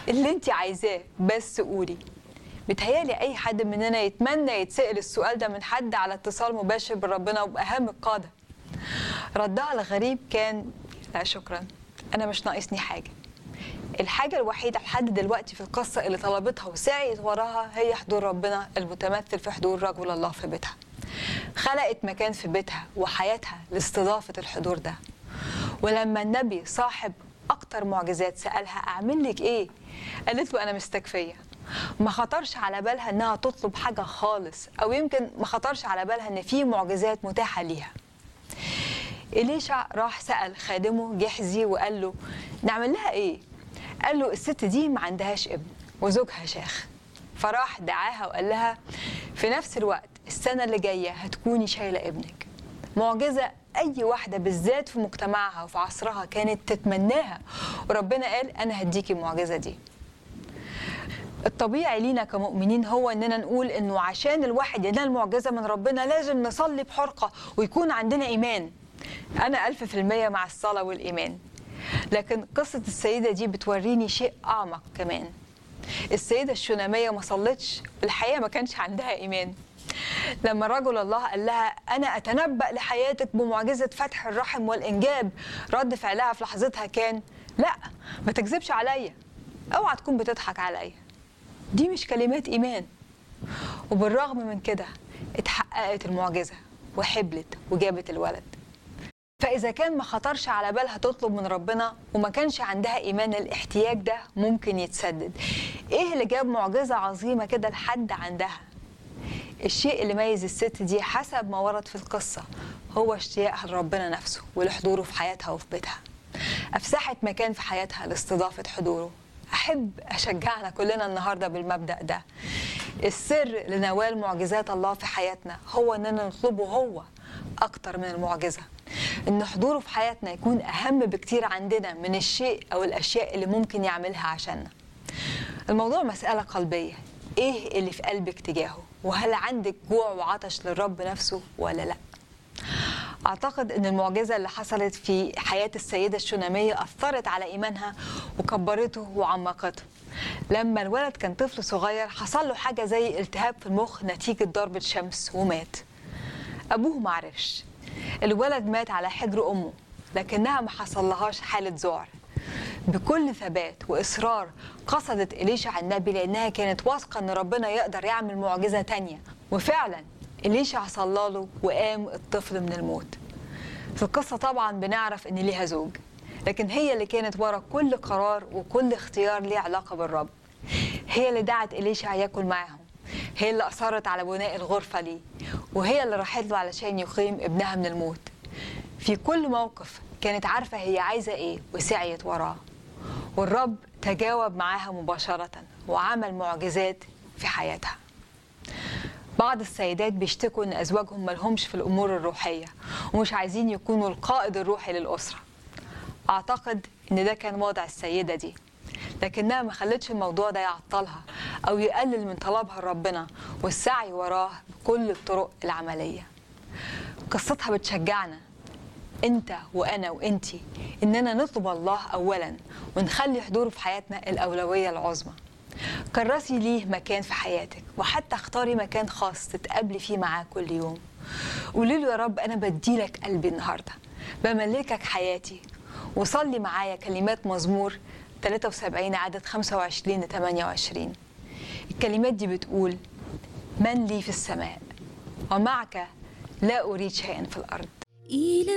اللي انت عايزاه بس قولي بتهيالي اي حد مننا يتمنى يتسأل السؤال ده من حد على اتصال مباشر بربنا وبأهم القادة ردها الغريب كان لا شكرا انا مش ناقصني حاجه الحاجة الوحيدة لحد دلوقتي في القصة اللي طلبتها وسعيت وراها هي حضور ربنا المتمثل في حضور رجل الله في بيتها خلقت مكان في بيتها وحياتها لاستضافة الحضور ده ولما النبي صاحب أكتر معجزات سألها أعمل لك إيه؟ قالت له أنا مستكفية ما خطرش على بالها إنها تطلب حاجة خالص أو يمكن ما خطرش على بالها إن في معجزات متاحة ليها إليشع راح سأل خادمه جحزي وقال له نعمل لها إيه؟ قال له الست دي ما عندهاش ابن وزوجها شيخ فراح دعاها وقال لها في نفس الوقت السنة اللي جاية هتكوني شايلة ابنك معجزة أي واحدة بالذات في مجتمعها وفي عصرها كانت تتمناها وربنا قال أنا هديكي المعجزة دي الطبيعي لينا كمؤمنين هو اننا نقول انه عشان الواحد ينال معجزه من ربنا لازم نصلي بحرقه ويكون عندنا ايمان انا ألف في المية مع الصلاه والايمان لكن قصه السيده دي بتوريني شيء اعمق كمان السيده الشوناميه ما صلتش الحقيقه ما كانش عندها ايمان لما رجل الله قال لها انا اتنبأ لحياتك بمعجزه فتح الرحم والانجاب رد فعلها في لحظتها كان لا ما تكذبش عليا اوعى تكون بتضحك عليا دي مش كلمات ايمان وبالرغم من كده اتحققت المعجزه وحبلت وجابت الولد فاذا كان ما خطرش على بالها تطلب من ربنا وما كانش عندها ايمان الاحتياج ده ممكن يتسدد ايه اللي جاب معجزه عظيمه كده لحد عندها الشيء اللي ميز الست دي حسب ما ورد في القصه هو اشتياقها لربنا نفسه ولحضوره في حياتها وفي بيتها افسحت مكان في حياتها لاستضافه حضوره احب اشجعنا كلنا النهارده بالمبدا ده السر لنوال معجزات الله في حياتنا هو اننا نطلبه هو اكتر من المعجزه ان حضوره في حياتنا يكون اهم بكتير عندنا من الشيء او الاشياء اللي ممكن يعملها عشاننا الموضوع مساله قلبيه ايه اللي في قلبك تجاهه وهل عندك جوع وعطش للرب نفسه ولا لا اعتقد ان المعجزه اللي حصلت في حياه السيده الشوناميه اثرت على ايمانها وكبرته وعمقته لما الولد كان طفل صغير حصل له حاجه زي التهاب في المخ نتيجه ضربه شمس ومات ابوه معرفش الولد مات على حجر امه لكنها ما حصلهاش حاله ذعر بكل ثبات واصرار قصدت اليشع النبي لانها كانت واثقه ان ربنا يقدر يعمل معجزه تانية وفعلا إليشع صلى له وقام الطفل من الموت في القصة طبعا بنعرف إن ليها زوج لكن هي اللي كانت ورا كل قرار وكل اختيار ليه علاقة بالرب هي اللي دعت إليشع ياكل معاهم هي اللي أصرت على بناء الغرفة ليه وهي اللي راحت له علشان يقيم ابنها من الموت في كل موقف كانت عارفة هي عايزة إيه وسعيت وراه والرب تجاوب معاها مباشرة وعمل معجزات في حياتها بعض السيدات بيشتكوا ان ازواجهم ملهمش في الامور الروحيه ومش عايزين يكونوا القائد الروحي للاسره اعتقد ان ده كان وضع السيده دي لكنها ما خلتش الموضوع ده يعطلها او يقلل من طلبها لربنا والسعي وراه بكل الطرق العمليه قصتها بتشجعنا انت وانا وانتي اننا نطلب الله اولا ونخلي حضوره في حياتنا الاولويه العظمى كرسي ليه مكان في حياتك وحتى اختاري مكان خاص تتقابلي فيه معاه كل يوم قولي له يا رب انا بديلك قلبي النهارده بملكك حياتي وصلي معايا كلمات مزمور 73 عدد 25 ل 28 الكلمات دي بتقول من لي في السماء ومعك لا اريد شيئا في الارض إلى